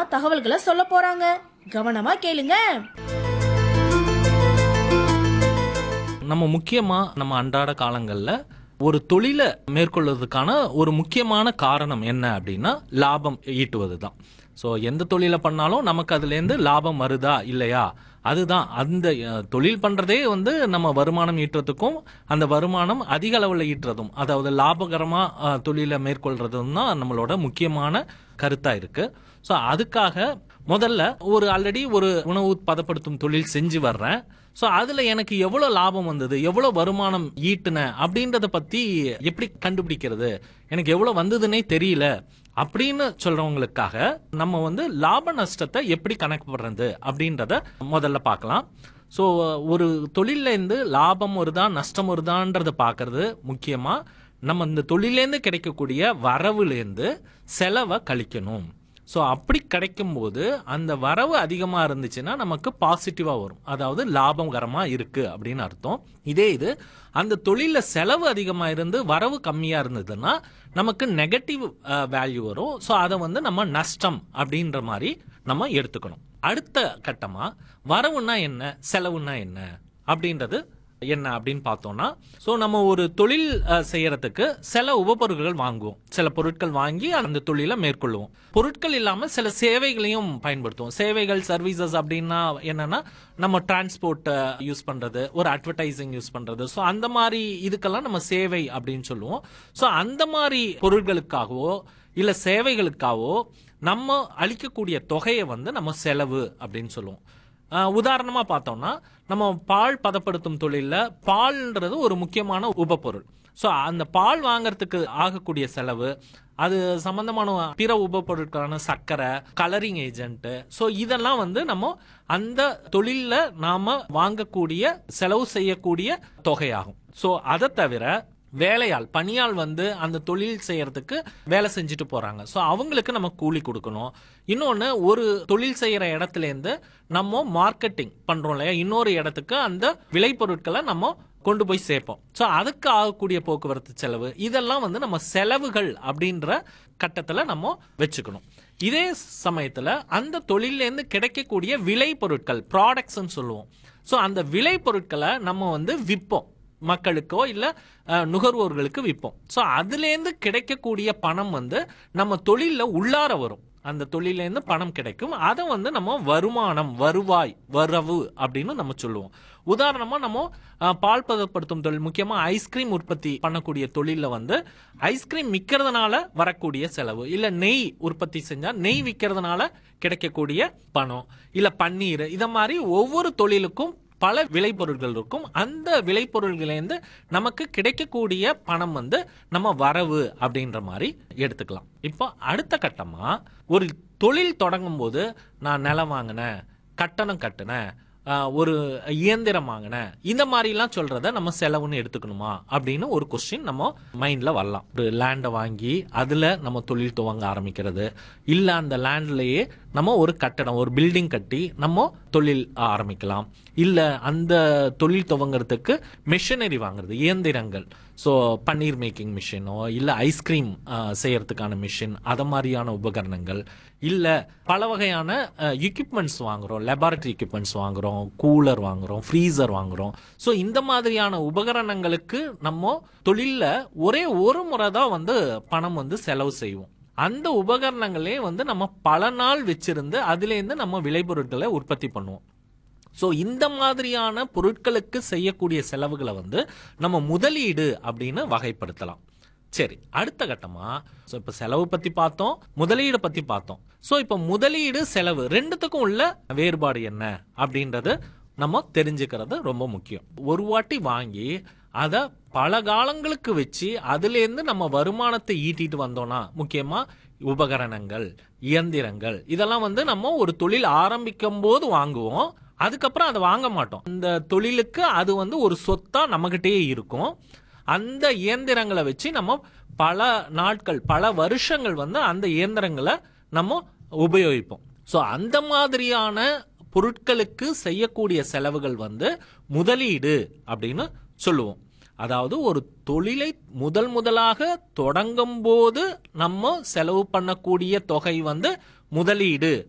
தகவல்களை சொல்ல போறாங்க கவனமா கேளுங்க நம்ம முக்கியமா நம்ம அன்றாட காலங்கள்ல ஒரு தொழிலை மேற்கொள்வதற்கான ஒரு முக்கியமான காரணம் என்ன அப்படின்னா லாபம் ஈட்டுவது தான் ஸோ எந்த தொழிலை பண்ணாலும் நமக்கு அதுலேருந்து லாபம் வருதா இல்லையா அதுதான் அந்த அஹ், தொழில் பண்றதே வந்து நம்ம வருமானம் ஈட்டுறதுக்கும் அந்த வருமானம் அதிக அளவில் ஈட்டுறதும் அதாவது லாபகரமா அஹ், தொழிலை மேற்கொள்றதும் தான் நம்மளோட முக்கியமான கருத்தா இருக்கு ஸோ அதுக்காக முதல்ல ஒரு ஆல்ரெடி ஒரு உணவு பதப்படுத்தும் தொழில் செஞ்சு வர்றேன் ஸோ அதில் எனக்கு எவ்வளோ லாபம் வந்தது எவ்வளோ வருமானம் ஈட்டுனேன் அப்படின்றத பற்றி எப்படி கண்டுபிடிக்கிறது எனக்கு எவ்வளோ வந்ததுன்னே தெரியல அப்படின்னு சொல்றவங்களுக்காக நம்ம வந்து லாப நஷ்டத்தை எப்படி கணக்கு பண்றது அப்படின்றத முதல்ல பார்க்கலாம் ஸோ ஒரு தொழில்ல இருந்து லாபம் வருதா நஷ்டம் வருதான்றத பார்க்கறது முக்கியமா நம்ம இந்த தொழிலேருந்து கிடைக்கக்கூடிய வரவுலேருந்து செலவை கழிக்கணும் ஸோ அப்படி கிடைக்கும்போது அந்த வரவு அதிகமாக இருந்துச்சுன்னா நமக்கு பாசிட்டிவாக வரும் அதாவது லாபகரமாக இருக்கு அப்படின்னு அர்த்தம் இதே இது அந்த தொழிலில் செலவு அதிகமாக இருந்து வரவு கம்மியாக இருந்ததுன்னா நமக்கு நெகட்டிவ் வேல்யூ வரும் ஸோ அதை வந்து நம்ம நஷ்டம் அப்படின்ற மாதிரி நம்ம எடுத்துக்கணும் அடுத்த கட்டமாக வரவுன்னா என்ன செலவுன்னா என்ன அப்படின்றது என்ன அப்படின்னு பார்த்தோம்னா ஸோ நம்ம ஒரு தொழில் அஹ், செய்யறதுக்கு சில உபபொருட்கள் வாங்குவோம் சில பொருட்கள் வாங்கி அந்த தொழிலை மேற்கொள்வோம் பொருட்கள் இல்லாமல் சில சேவைகளையும் பயன்படுத்துவோம் சேவைகள் சர்வீசஸ் அப்படின்னா என்னன்னா நம்ம டிரான்ஸ்போர்ட் யூஸ் பண்றது ஒரு அட்வர்டைசிங் யூஸ் பண்றது ஸோ அந்த மாதிரி இதுக்கெல்லாம் நம்ம சேவை அப்படின்னு சொல்லுவோம் ஸோ அந்த மாதிரி பொருட்களுக்காகவோ இல்லை சேவைகளுக்காகவோ நம்ம அளிக்கக்கூடிய தொகையை வந்து நம்ம செலவு அப்படின்னு சொல்லுவோம் ஆஹ் உதாரணமா பார்த்தோம்னா நம்ம பால் பதப்படுத்தும் தொழில்ல பால்ன்றது ஒரு முக்கியமான உபப்பொருள் ஸோ அந்த பால் வாங்குறதுக்கு ஆகக்கூடிய செலவு அது சம்பந்தமான பிற உபப்பொருட்களான சர்க்கரை கலரிங் ஏஜென்ட் ஸோ இதெல்லாம் வந்து நம்ம அந்த தொழில்ல நாம வாங்கக்கூடிய செலவு செய்யக்கூடிய தொகையாகும் ஸோ அதை தவிர வேலையாள் பணியாள் வந்து அந்த தொழில் செய்யறதுக்கு வேலை செஞ்சுட்டு போறாங்க ஸோ அவங்களுக்கு நம்ம கூலி கொடுக்கணும் இன்னொன்று ஒரு தொழில் செய்யற இடத்துல இருந்து நம்ம மார்க்கெட்டிங் பண்றோம் இல்லையா இன்னொரு இடத்துக்கு அந்த விளைபொருட்களை நம்ம கொண்டு போய் சேர்ப்போம் ஸோ அதுக்கு ஆகக்கூடிய போக்குவரத்து செலவு இதெல்லாம் வந்து நம்ம செலவுகள் அப்படின்ற கட்டத்தில் நம்ம வச்சுக்கணும் இதே சமயத்தில் அந்த தொழிலேருந்து கிடைக்கக்கூடிய விளை பொருட்கள் ப்ராடக்ட்ஸ்ன்னு சொல்லுவோம் ஸோ அந்த விளை பொருட்களை நம்ம வந்து விற்போம் மக்களுக்கோ இல்லை நுகர்வோர்களுக்கு விற்போம் ஸோ அதுலேருந்து கிடைக்கக்கூடிய பணம் வந்து நம்ம தொழிலில் உள்ளார வரும் அந்த தொழிலேருந்து பணம் கிடைக்கும் அதை வந்து நம்ம வருமானம் வருவாய் வரவு அப்படின்னு நம்ம சொல்லுவோம் உதாரணமா நம்ம அஹ், பால் பதப்படுத்தும் தொழில் முக்கியமா ஐஸ்கிரீம் உற்பத்தி பண்ணக்கூடிய தொழில்ல வந்து ஐஸ்கிரீம் விற்கிறதுனால வரக்கூடிய செலவு இல்ல நெய் உற்பத்தி செஞ்சா நெய் விற்கிறதுனால கிடைக்கக்கூடிய பணம் இல்ல பன்னீர் இத மாதிரி ஒவ்வொரு தொழிலுக்கும் பல விளைபொருட்கள் இருக்கும் அந்த விளைபொருள்களிலேருந்து நமக்கு கிடைக்கக்கூடிய பணம் வந்து நம்ம வரவு அப்படின்ற மாதிரி எடுத்துக்கலாம் இப்போ அடுத்த கட்டமா ஒரு தொழில் தொடங்கும் போது நான் நிலம் வாங்கினேன் கட்டணம் கட்டினேன் ஆஹ், ஒரு இயந்திரம் வாங்கினேன் இந்த மாதிரிலாம் சொல்றத நம்ம செலவுன்னு எடுத்துக்கணுமா அப்படின்னு ஒரு கொஸ்டின் நம்ம மைண்ட்ல வரலாம் ஒரு லேண்டை வாங்கி அதுல நம்ம தொழில் துவங்க ஆரம்பிக்கிறது இல்ல அந்த லேண்ட்லயே நம்ம ஒரு கட்டடம் ஒரு பில்டிங் கட்டி நம்ம தொழில் ஆரம்பிக்கலாம் இல்ல அந்த தொழில் துவங்குறதுக்கு மிஷினரி வாங்குறது இயந்திரங்கள் ஸோ பன்னீர் மேக்கிங் மிஷினோ இல்லை ஐஸ்கிரீம் செய்யறதுக்கான மிஷின் அதை மாதிரியான உபகரணங்கள் இல்லை பல வகையான எக்யூப்மெண்ட்ஸ் வாங்குறோம் லெபார்டரி எக்யூப்மெண்ட்ஸ் வாங்குறோம் கூலர் வாங்குறோம் ஃப்ரீசர் வாங்குறோம் ஸோ இந்த மாதிரியான உபகரணங்களுக்கு நம்ம தொழிலில் ஒரே ஒரு முறை தான் வந்து பணம் வந்து செலவு செய்வோம் அந்த உபகரணங்களே வந்து நம்ம பல நாள் வச்சிருந்து அதுலேருந்து நம்ம விளைபொருட்களை உற்பத்தி பண்ணுவோம் ஸோ இந்த மாதிரியான பொருட்களுக்கு செய்யக்கூடிய செலவுகளை வந்து நம்ம முதலீடு அப்படின்னு வகைப்படுத்தலாம் சரி அடுத்த கட்டமா ஸோ இப்போ செலவு பத்தி பார்த்தோம் முதலீடு பத்தி பார்த்தோம் ஸோ இப்போ முதலீடு செலவு ரெண்டுத்துக்கும் உள்ள வேறுபாடு என்ன அப்படின்றது நம்ம தெரிஞ்சுக்கிறது ரொம்ப முக்கியம் ஒரு வாட்டி வாங்கி அதை பல காலங்களுக்கு வச்சு அதுலேருந்து நம்ம வருமானத்தை ஈட்டிட்டு வந்தோம்னா முக்கியமா உபகரணங்கள் இயந்திரங்கள் இதெல்லாம் வந்து நம்ம ஒரு தொழில் ஆரம்பிக்கும் போது வாங்குவோம் அதுக்கப்புறம் அதை வாங்க மாட்டோம் இந்த தொழிலுக்கு அது வந்து ஒரு சொத்தா நம்மகிட்டயே இருக்கும் அந்த இயந்திரங்களை வச்சு நம்ம பல நாட்கள் பல வருஷங்கள் வந்து அந்த இயந்திரங்களை நம்ம உபயோகிப்போம் ஸோ அந்த மாதிரியான பொருட்களுக்கு செய்யக்கூடிய செலவுகள் வந்து முதலீடு அப்படின்னு சொல்லுவோம் அதாவது ஒரு தொழிலை முதல் முதலாக தொடங்கும் போது நம்ம செலவு பண்ணக்கூடிய தொகை வந்து முதலீடு